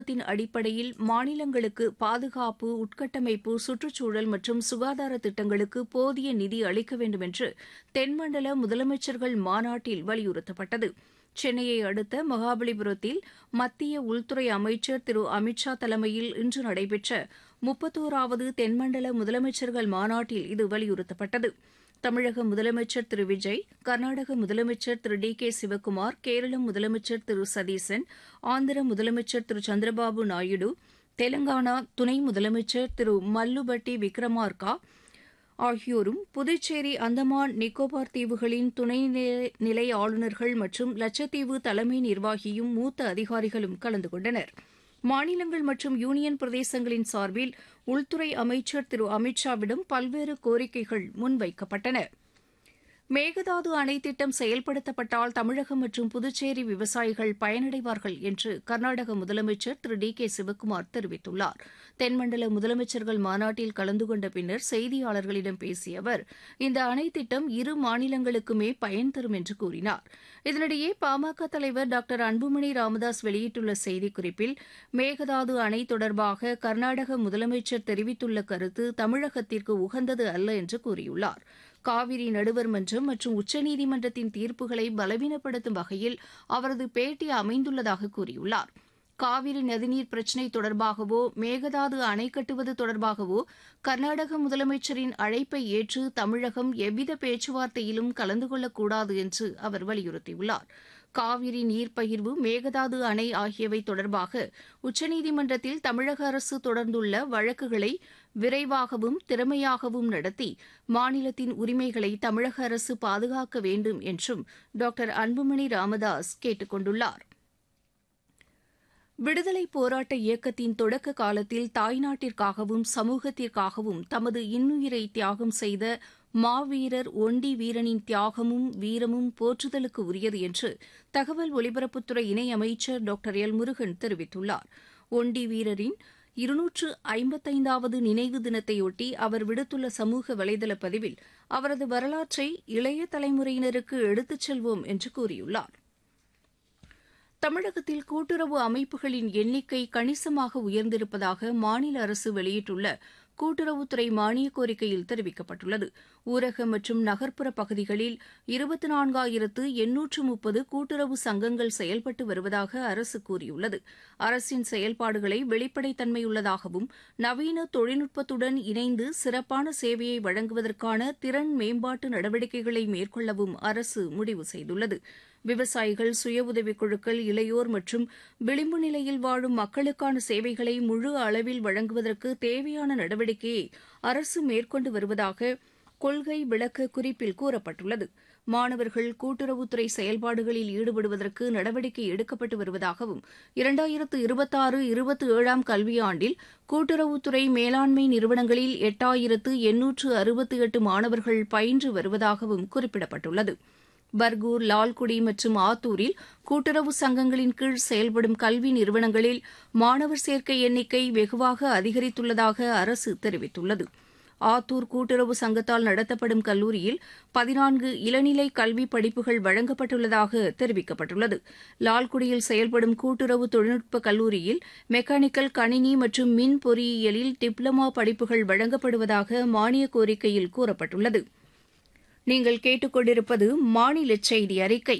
திட்டத்தின் அடிப்படையில் மாநிலங்களுக்கு பாதுகாப்பு உள்கட்டமைப்பு சுற்றுச்சூழல் மற்றும் சுகாதார திட்டங்களுக்கு போதிய நிதி அளிக்க வேண்டும் என்று தென்மண்டல முதலமைச்சர்கள் மாநாட்டில் வலியுறுத்தப்பட்டது சென்னையை அடுத்த மகாபலிபுரத்தில் மத்திய உள்துறை அமைச்சர் திரு அமித் ஷா தலைமையில் இன்று நடைபெற்ற முப்பத்தோராவது தென்மண்டல முதலமைச்சர்கள் மாநாட்டில் இது வலியுறுத்தப்பட்டது தமிழக முதலமைச்சர் திரு விஜய் கர்நாடக முதலமைச்சர் திரு டி கே சிவக்குமார் கேரள முதலமைச்சர் திரு சதீசன் ஆந்திர முதலமைச்சர் திரு சந்திரபாபு நாயுடு தெலங்கானா துணை முதலமைச்சர் திரு மல்லுபட்டி விக்ரமார்கா ஆகியோரும் புதுச்சேரி அந்தமான் நிக்கோபார் தீவுகளின் துணைநிலை ஆளுநர்கள் மற்றும் லட்சத்தீவு தலைமை நிர்வாகியும் மூத்த அதிகாரிகளும் கலந்து கொண்டனர் மாநிலங்கள் மற்றும் யூனியன் பிரதேசங்களின் சார்பில் உள்துறை அமைச்சர் திரு அமித் ஷாவிடம் பல்வேறு கோரிக்கைகள் முன்வைக்கப்பட்டன மேகதாது அணை திட்டம் செயல்படுத்தப்பட்டால் தமிழகம் மற்றும் புதுச்சேரி விவசாயிகள் பயனடைவார்கள் என்று கர்நாடக முதலமைச்சர் திரு டி கே சிவக்குமார் தெரிவித்துள்ளார் தென்மண்டல முதலமைச்சர்கள் மாநாட்டில் கலந்து கொண்ட பின்னர் செய்தியாளர்களிடம் பேசிய அவர் இந்த அணை திட்டம் இரு மாநிலங்களுக்குமே பயன் தரும் என்று கூறினார் இதனிடையே பாமக தலைவர் டாக்டர் அன்புமணி ராமதாஸ் வெளியிட்டுள்ள செய்திக்குறிப்பில் மேகதாது அணை தொடர்பாக கர்நாடக முதலமைச்சர் தெரிவித்துள்ள கருத்து தமிழகத்திற்கு உகந்தது அல்ல என்று கூறியுள்ளார் காவிரி நடுவர் மன்றம் மற்றும் உச்சநீதிமன்றத்தின் தீர்ப்புகளை பலவீனப்படுத்தும் வகையில் அவரது பேட்டி அமைந்துள்ளதாக கூறியுள்ளார் காவிரி நதிநீர் பிரச்சினை தொடர்பாகவோ மேகதாது அணை கட்டுவது தொடர்பாகவோ கர்நாடக முதலமைச்சரின் அழைப்பை ஏற்று தமிழகம் எவ்வித பேச்சுவார்த்தையிலும் கலந்து கொள்ளக்கூடாது என்று அவர் வலியுறுத்தியுள்ளார் காவிரி நீர் பகிர்வு மேகதாது அணை ஆகியவை தொடர்பாக உச்சநீதிமன்றத்தில் தமிழக அரசு தொடர்ந்துள்ள வழக்குகளை விரைவாகவும் திறமையாகவும் நடத்தி மாநிலத்தின் உரிமைகளை தமிழக அரசு பாதுகாக்க வேண்டும் என்றும் டாக்டர் அன்புமணி ராமதாஸ் கேட்டுக் கொண்டுள்ளார் விடுதலை போராட்ட இயக்கத்தின் தொடக்க காலத்தில் தாய்நாட்டிற்காகவும் சமூகத்திற்காகவும் தமது இன்னுயிரை தியாகம் செய்த மாவீரர் ஒண்டி வீரனின் தியாகமும் வீரமும் போற்றுதலுக்கு உரியது என்று தகவல் ஒலிபரப்புத்துறை இணையமைச்சர் டாக்டர் எல் முருகன் தெரிவித்துள்ளார் ஒண்டி வீரரின் இருநூற்று ஐம்பத்தைந்தாவது நினைவு தினத்தையொட்டி அவர் விடுத்துள்ள சமூக வலைதள பதிவில் அவரது வரலாற்றை இளைய தலைமுறையினருக்கு எடுத்துச் செல்வோம் என்று கூறியுள்ளார் தமிழகத்தில் கூட்டுறவு அமைப்புகளின் எண்ணிக்கை கணிசமாக உயர்ந்திருப்பதாக மாநில அரசு வெளியிட்டுள்ள கூட்டுறவுத்துறை மானிய கோரிக்கையில் தெரிவிக்கப்பட்டுள்ளது ஊரக மற்றும் நகர்ப்புற பகுதிகளில் இருபத்தி நான்காயிரத்து எண்ணூற்று முப்பது கூட்டுறவு சங்கங்கள் செயல்பட்டு வருவதாக அரசு கூறியுள்ளது அரசின் செயல்பாடுகளை வெளிப்படைத்தன்மையுள்ளதாகவும் நவீன தொழில்நுட்பத்துடன் இணைந்து சிறப்பான சேவையை வழங்குவதற்கான திறன் மேம்பாட்டு நடவடிக்கைகளை மேற்கொள்ளவும் அரசு முடிவு செய்துள்ளது விவசாயிகள் சுய உதவிக் குழுக்கள் இளையோர் மற்றும் விளிம்பு நிலையில் வாழும் மக்களுக்கான சேவைகளை முழு அளவில் வழங்குவதற்கு தேவையான நடவடிக்கையை அரசு மேற்கொண்டு வருவதாக கொள்கை விளக்க குறிப்பில் கூறப்பட்டுள்ளது மாணவர்கள் கூட்டுறவுத்துறை செயல்பாடுகளில் ஈடுபடுவதற்கு நடவடிக்கை எடுக்கப்பட்டு வருவதாகவும் இரண்டாயிரத்து இருபத்தாறு இருபத்தி ஏழாம் கல்வியாண்டில் கூட்டுறவுத்துறை மேலாண்மை நிறுவனங்களில் எட்டாயிரத்து எண்ணூற்று அறுபத்தி எட்டு மாணவர்கள் பயின்று வருவதாகவும் குறிப்பிடப்பட்டுள்ளது பர்கூர் லால்குடி மற்றும் ஆத்தூரில் கூட்டுறவு சங்கங்களின் கீழ் செயல்படும் கல்வி நிறுவனங்களில் மாணவர் சேர்க்கை எண்ணிக்கை வெகுவாக அதிகரித்துள்ளதாக அரசு தெரிவித்துள்ளது ஆத்தூர் கூட்டுறவு சங்கத்தால் நடத்தப்படும் கல்லூரியில் பதினான்கு இளநிலை கல்வி படிப்புகள் வழங்கப்பட்டுள்ளதாக தெரிவிக்கப்பட்டுள்ளது லால்குடியில் செயல்படும் கூட்டுறவு தொழில்நுட்ப கல்லூரியில் மெக்கானிக்கல் கணினி மற்றும் மின் பொறியியலில் டிப்ளமா படிப்புகள் வழங்கப்படுவதாக மானிய கோரிக்கையில் கூறப்பட்டுள்ளது நீங்கள் கேட்டுக்கொண்டிருப்பது மாநில செய்தி அறிக்கை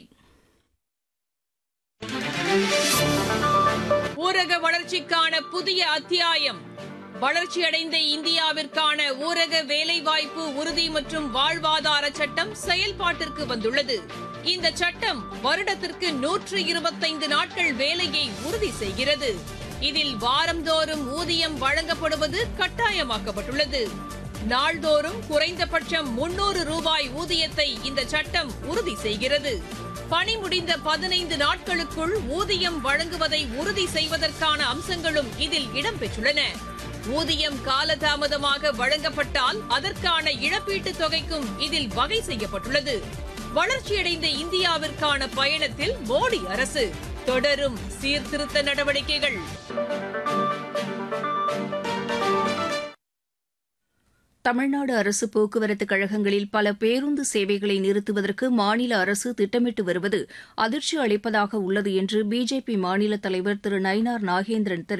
ஊரக வளர்ச்சிக்கான புதிய அத்தியாயம் வளர்ச்சியடைந்த இந்தியாவிற்கான ஊரக வேலைவாய்ப்பு உறுதி மற்றும் வாழ்வாதார சட்டம் செயல்பாட்டிற்கு வந்துள்ளது இந்த சட்டம் வருடத்திற்கு நூற்று இருபத்தைந்து நாட்கள் வேலையை உறுதி செய்கிறது இதில் வாரந்தோறும் ஊதியம் வழங்கப்படுவது கட்டாயமாக்கப்பட்டுள்ளது நாள்தோறும் குறைந்தபட்சம் முன்னூறு ரூபாய் ஊதியத்தை இந்த சட்டம் உறுதி செய்கிறது பணி முடிந்த பதினைந்து நாட்களுக்குள் ஊதியம் வழங்குவதை உறுதி செய்வதற்கான அம்சங்களும் இதில் இடம்பெற்றுள்ளன ஊதியம் காலதாமதமாக வழங்கப்பட்டால் அதற்கான இழப்பீட்டுத் தொகைக்கும் இதில் வகை செய்யப்பட்டுள்ளது வளர்ச்சியடைந்த இந்தியாவிற்கான பயணத்தில் மோடி அரசு தொடரும் சீர்திருத்த நடவடிக்கைகள் தமிழ்நாடு அரசு போக்குவரத்து கழகங்களில் பல பேருந்து சேவைகளை நிறுத்துவதற்கு மாநில அரசு திட்டமிட்டு வருவது அதிர்ச்சி அளிப்பதாக உள்ளது என்று பிஜேபி மாநில தலைவர் திரு நயினார் நாகேந்திரன் தெரிவித்துள்ளார்